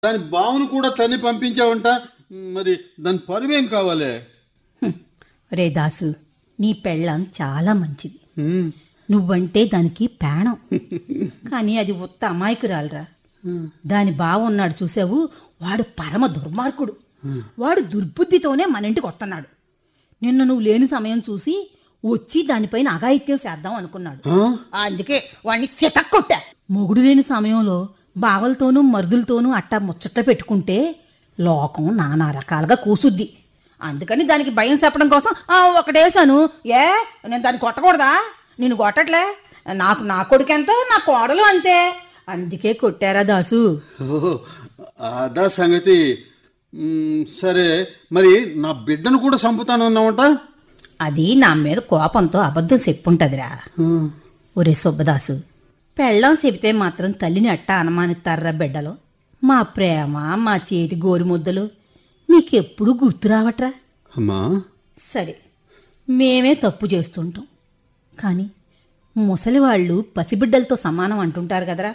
దాని బావును కూడా తన్ని పంపించావంట మరి దాని పరువేం కావాలి హ్మ్. రే దాసు నీ పెళ్ళం చాలా మంచిది హ్మ్. నువ్వంటే దానికి ప్రాణం కానీ అది ఉత్త అమాయకురాలరా దాని బావ ఉన్నాడు చూసావు వాడు పరమ దుర్మార్గుడు వాడు దుర్బుద్ధితోనే మన ఇంటికి వస్తున్నాడు నిన్న నువ్వు లేని సమయం చూసి వచ్చి దానిపైన అఘాయిత్యం చేద్దాం అనుకున్నాడు ఆ? అందుకే వాడిని సితక్కొట్టా మొగుడు లేని సమయంలో బావలతోనూ మరుదులతోనూ అట్టా ముచ్చట్లు పెట్టుకుంటే లోకం నానా రకాలుగా కూసుద్ది అందుకని దానికి భయం చెప్పడం కోసం "ఆ, ఒకటేసాను ఏ నేను దాన్ని కొట్టకూడదా నేను కొట్టట్లే నాకు నా కొడుకెంతో నా కోడలు అంతే అందుకే కొట్టారా దాసు ఓహో, అదా సంగతి మ్, సరే మరి నా బిడ్డను కూడా చంపుతానన్నావంట అది నా మీద కోపంతో అబద్ధం చెప్పుంటదిరా ఒరే సుబ్బదాసు పెళ్ళం చెబితే మాత్రం తల్లిని అట్టా అనుమానిస్తారా బిడ్డలో మా ప్రేమ మా చేతి గోరుముద్దలు మీకెప్పుడు గుర్తు రావట్రా అమ్మా సరే మేమే తప్పు చేస్తుంటాం కానీ ముసలివాళ్ళు పసిబిడ్డలతో సమానం అంటుంటారు కదరా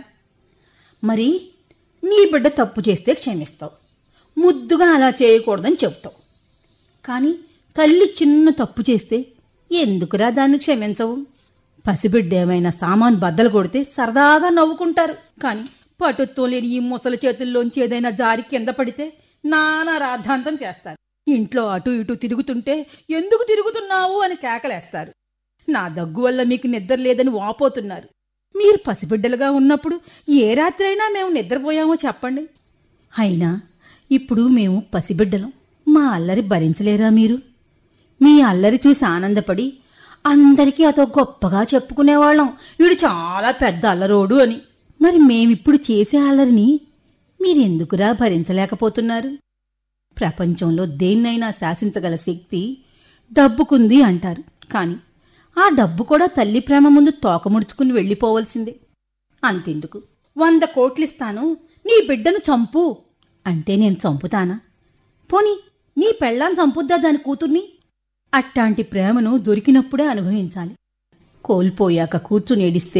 మరి నీ బిడ్డ తప్పు చేస్తే క్షమిస్తావు ముద్దుగా అలా చేయకూడదని చెప్తావు కానీ తల్లి చిన్న తప్పు చేస్తే ఎందుకురా దాన్ని క్షమించవు పసిబిడ్డ ఏమైనా సామాన్ బద్దలు కొడితే సరదాగా నవ్వుకుంటారు కానీ పటుత్వం లేని ఈ ముసలి చేతుల్లోంచి ఏదైనా జారి కింద పడితే నానా రాద్ధాంతం చేస్తారు ఇంట్లో అటు ఇటు తిరుగుతుంటే ఎందుకు తిరుగుతున్నావు అని కేకలేస్తారు నా దగ్గు వల్ల మీకు నిద్ర లేదని వాపోతున్నారు మీరు పసిబిడ్డలుగా ఉన్నప్పుడు ఏ రాత్రైనా మేము నిద్రపోయామో చెప్పండి అయినా ఇప్పుడు మేము పసిబిడ్డలం మా అల్లరి భరించలేరా మీరు మీ అల్లరి చూసి ఆనందపడి అందరికీ అదో గొప్పగా చెప్పుకునేవాళ్ళం వీడు చాలా పెద్ద అల్లరోడు అని మరి మేమిప్పుడు చేసే అల్లరిని మీరెందుకురా భరించలేకపోతున్నారు ప్రపంచంలో దేన్నైనా శాసించగల శక్తి డబ్బుకుంది అంటారు కాని ఆ డబ్బు కూడా తల్లి ప్రేమ ముందు తోకముడుచుకుని వెళ్ళిపోవలసిందే అంతెందుకు వంద కోట్లిస్తాను నీ బిడ్డను చంపు అంటే నేను చంపుతానా పోని నీ పెళ్ళాన్ని చంపుద్దా దాని కూతుర్ని అట్టాంటి ప్రేమను దొరికినప్పుడే అనుభవించాలి కోల్పోయాక కూర్చుని ఏడిస్తే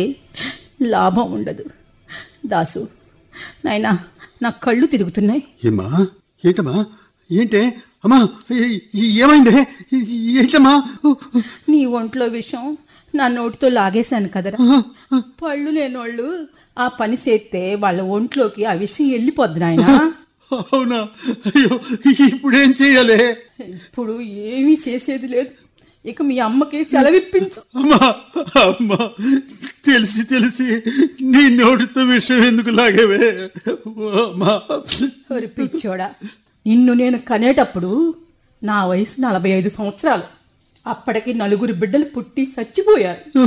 లాభం ఉండదు దాసు నాయనా నా కళ్ళు తిరుగుతున్నాయి ఏమ్మా ఏంటమ్మా ఏంటే అమ్మా ఏ- ఏ- ఏమైంది ఏంటమ్మా నీ ఒంట్లో విషం నా నోటితో లాగేశాను కదరా పళ్ళు లేనోళ్ళు ఆ పని చేస్తే వాళ్ళ ఒంట్లోకి ఆ విషయం వెళ్ళిపోద్ది నాయనా అవునా అయ్యో ఇప్పుడేం చెయ్యాలి ఇప్పుడు ఏమీ చేసేది లేదు ఇక మీ అమ్మకి సెలవిప్పించు అమ్మా అమ్మా తెలిసి తెలిసి నీ నోటితో విషయం ఎందుకు లాగేవే ఓ అమ్మా ఒరి పిచ్చోడా నిన్ను నేను కనేటప్పుడు నా వయసు నలభై ఐదు సంవత్సరాలు అప్పటికి నలుగురు బిడ్డలు పుట్టి చచ్చిపోయారు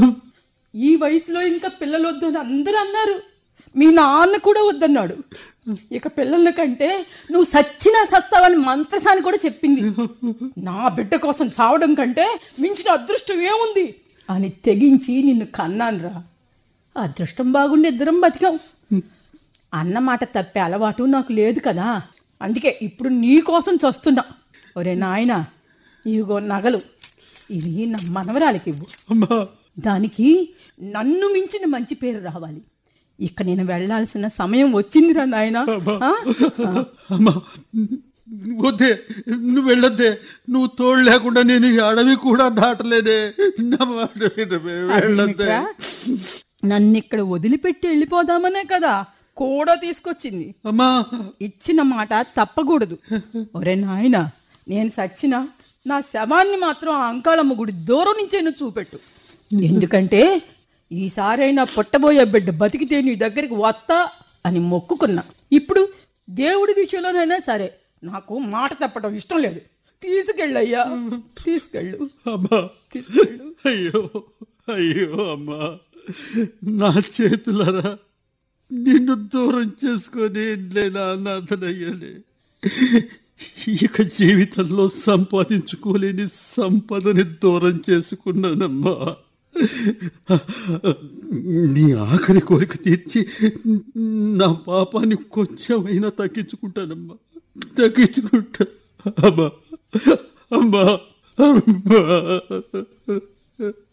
ఈ వయసులో ఇంకా పిల్లలు వద్దు అని అందరూ అన్నారు మీ నాన్న కూడా వద్దన్నాడు ఇక పిల్లల కంటే నువ్వు సచ్చినా సస్తావని మంత్రసాని కూడా చెప్పింది నా బిడ్డ కోసం చావడం కంటే మించిన అదృష్టం ఏముంది అని తెగించి నిన్ను కన్నానురా అదృష్టం బాగుండి ఇద్దరం బతికాం అన్న మాట తప్పే అలవాటు నాకు లేదు కదా అందుకే ఇప్పుడు నీ కోసం చస్తున్నా ఒరే నాయనా ఇవిగో నగలు ఇవి నా మనవరాలికి ఇవ్వు అమ్మా దానికి నన్ను మించిన మంచి పేరు రావాలి ఇక నేను వెళ్ళాల్సిన సమయం వచ్చిందిరా నాయనా ఆ? ఆ. అమ్మా వద్దే నువ్వు వెళ్ళొద్దే నువ్వు తోడు లేకుండా నేను ఈ అడవి కూడా దాటలేదే నా మాట వినవే, వెళ్ళొద్దే అదేమిట్రా? నన్ను ఇక్కడ వదిలిపెట్టి వెళ్ళిపోదామనే కదా కూడా తీసుకొచ్చింది అమ్మా ఇచ్చిన మాట తప్పకూడదు ఒరే నాయనా నేను సచ్చినా నా శవాన్ని మాత్రం ఆ అంకాళమ్మ గుడి దూరం నుంచే నువ్వు చూపెట్టు ఎందుకంటే ఈసారైనా పుట్టబోయే బిడ్డ బతికితే నీ దగ్గరికి వస్తా అని మొక్కుకున్నా ఇప్పుడు దేవుడి విషయంలోనైనా సరే నాకు మాట తప్పడం ఇష్టం లేదు తీసుకెళ్ళయ్యా తీసుకెళ్ళు అమ్మా తీసుకెళ్ళు అయ్యో అయ్యో అమ్మా నా చేతులరా నిన్ను దూరం చేసుకొని నేను అనాథనయ్యానే ఇక జీవితంలో సంపాదించుకోలేని సంపదని దూరం చేసుకున్నానమ్మా నీ ఆఖరి కోరిక తీర్చి నా పాపాన్ని కొంచెమైనా తగ్గించుకుంటానమ్మా తగ్గించుకుంటా అమ్మా అమ్మా అమ్మా